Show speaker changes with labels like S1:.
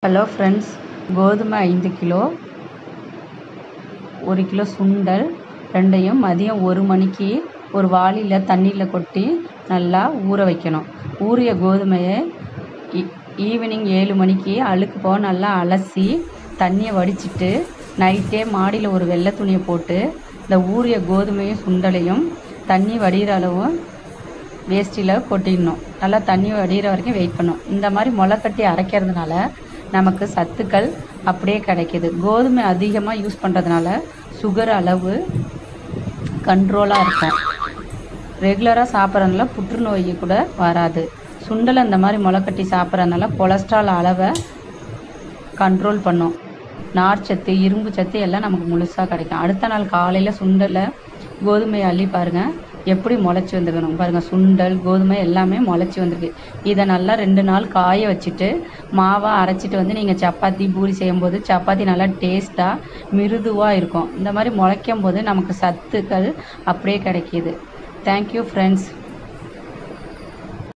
S1: hello friends கோதுமை ஐந்து kilo ஒரு கிலோ சுண்டல் ரெண்டையும் மதியம் ஒரு மணிக்கு ஒரு வாளியில் தண்ணியில் கொட்டி நல்லா ஊற வைக்கணும் ஊறிய கோதுமையை ஈ ஈவினிங் ஏழு மணிக்கு அழுக்கு போக நல்லா அலசி தண்ணியை வடிச்சிட்டு நைட்டே மாடியில் ஒரு வெள்ளை துணியை போட்டு இந்த ஊறிய கோதுமையும் சுண்டலையும் தண்ணி வடிகிற அளவும் வேஸ்ட்டில் கொட்டிடணும் நல்லா தண்ணி வடிகிற வரைக்கும் வெயிட் பண்ணணும் இந்த மாதிரி முளைக்கட்டி அரைக்கிறதுனால நமக்கு சத்துக்கள் அப்படியே கிடைக்கிது கோதுமை அதிகமாக யூஸ் பண்ணுறதுனால சுகர் அளவு கண்ட்ரோலாக இருக்கும் ரெகுலராக சாப்பிட்றதுனால புற்றுநோய் கூட வராது சுண்டல் அந்த மாதிரி முளைக்கட்டி சாப்பிட்றதுனால கொலஸ்ட்ரால் அளவை கண்ட்ரோல் பண்ணும் நார்ச்சத்து இரும்பு சத்து எல்லாம் நமக்கு முழுசாக கிடைக்கும் அடுத்த நாள் காலையில் சுண்டலை கோதுமையை அள்ளி பாருங்கள் எப்படி முளைச்சி வந்துருக்கணும் பாருங்கள் சுண்டல் கோதுமை எல்லாமே முளைச்சி வந்திருக்கு இதை நல்லா ரெண்டு நாள் காய வச்சுட்டு மாவாக அரைச்சிட்டு வந்து நீங்கள் சப்பாத்தி பூரி செய்யும்போது சப்பாத்தி நல்லா டேஸ்ட்டாக மிருதுவாக இருக்கும் இந்த மாதிரி முளைக்கும் போது நமக்கு சத்துக்கள் அப்படியே கிடைக்கிது தேங்க்யூ ஃப்ரெண்ட்ஸ்